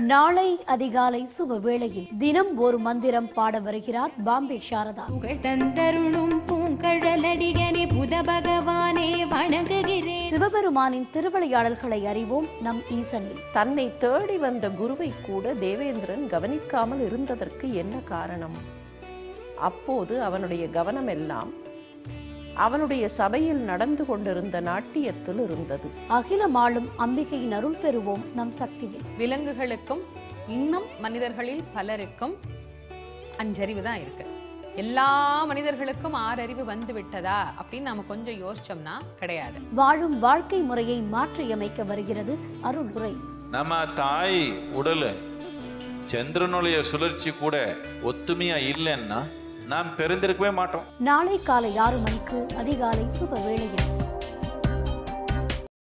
நாளை அதிகாலை சுப வேளையில் தினம் ஒரு மந்திரம் பாட வருகிறார் பாம்பே சாரதா புகழ் தந்தருளும் பூங்கழலடிகனே புத பகவானே வணங்குகிறேன் சிவபெருமானின் திருவிளையாடல்களை அறிவோம் நம் ஈசனில் தன்னை தேடி வந்த குருவை கூட தேவேந்திரன் கவனிக்காமல் இருந்ததற்கு என்ன காரணம் அப்போது அவனுடைய கவனமெல்லாம் அவனுடைய சபையில் நடந்து கொண்டிருந்த நாட்டியத்தில் இருந்தது அகிலமாளும் அம்பிகையின் அருள் பெறுவோம் நம் சக்தியில் விலங்குகளுக்கும் இன்னும் மனிதர்களில் பலருக்கும் அஞ்சறிவு தான் இருக்கு எல்லா மனிதர்களுக்கும் ஆறறிவு வந்து விட்டதா அப்படின்னு நாம கொஞ்சம் யோசிச்சோம்னா கிடையாது வாழும் வாழ்க்கை முறையை மாற்றியமைக்க வருகிறது அருள் உரை நம்ம தாய் உடல் சந்திரனுடைய சுழற்சி கூட ஒத்துமையா இல்லைன்னா நாம் பிறந்திருக்கவே மாட்டோம் நாளை காலை ஆறு மணிக்கு அதிகாலை சுப வேளையில்